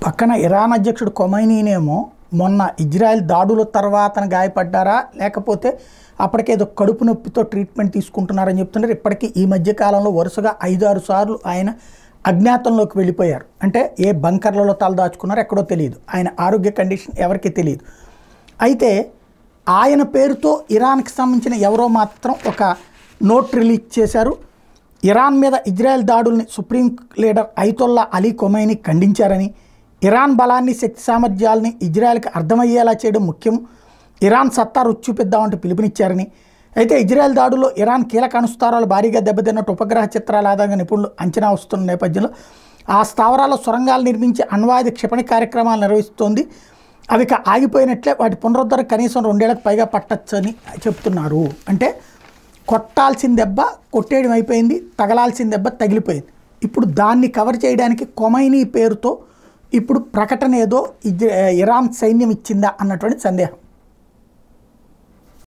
పక్కన ఇరాన్ అధ్యక్షుడు కొమైనీనేమో మొన్న ఇజ్రాయెల్ దాడుల తర్వాత గాయపడ్డారా లేకపోతే అప్పటికేదో కడుపు నొప్పితో ట్రీట్మెంట్ తీసుకుంటున్నారని చెప్తున్నారు ఇప్పటికీ ఈ మధ్య కాలంలో వరుసగా ఐదారు సార్లు ఆయన అజ్ఞాతంలోకి వెళ్ళిపోయారు అంటే ఏ బంకర్లలో తలదాచుకున్నారో ఎక్కడో తెలియదు ఆయన ఆరోగ్య కండిషన్ ఎవరికీ తెలియదు అయితే ఆయన పేరుతో ఇరాన్కి సంబంధించిన ఎవరో మాత్రం ఒక నోట్ రిలీజ్ చేశారు ఇరాన్ మీద ఇజ్రాయెల్ దాడుల్ని supreme leader Ayatollah Ali Khamenei ఖండించారని ఇరాన్ బలాన్ని శక్తి సామర్థ్యాలని ఇజ్రాయెల్కి అర్థమయ్యేలా చేయడం ముఖ్యం ఇరాన్ సత్తా రుచి చూపిద్దామంటూ పిలుపునిచ్చారని అయితే ఇజ్రాయెల్ దాడుల్లో ఇరాన్ కీలక అనుస్థానాలు భారీగా దెబ్బతిన్నట్టు ఉపగ్రహ చిత్రాల ఆధారంగా నిపుణులు అంచనా వస్తున్న నేపథ్యంలో ఆ స్థావరాల్లో సొరంగాలు నిర్మించి అణ్వాయుధ క్షిపణి కార్యక్రమాలు నిర్వహిస్తోంది అవి ఇక ఆగిపోయినట్లే వాటి పునరుద్ధరణ కనీసం రెండేళ్లకు పైగా పట్టచ్చని చెప్తున్నారు అంటే కొట్టాల్సిన దెబ్బ కొట్టేయడం అయిపోయింది తగలాల్సిన దెబ్బ తగిలిపోయింది ఇప్పుడు దాన్ని కవర్ చేయడానికి కొమైనీ పేరుతో ఇప్పుడు ప్రకటన ఏదో ఇజ్ ఇరాన్ సైన్యం ఇచ్చిందా అన్నటువంటి సందేహం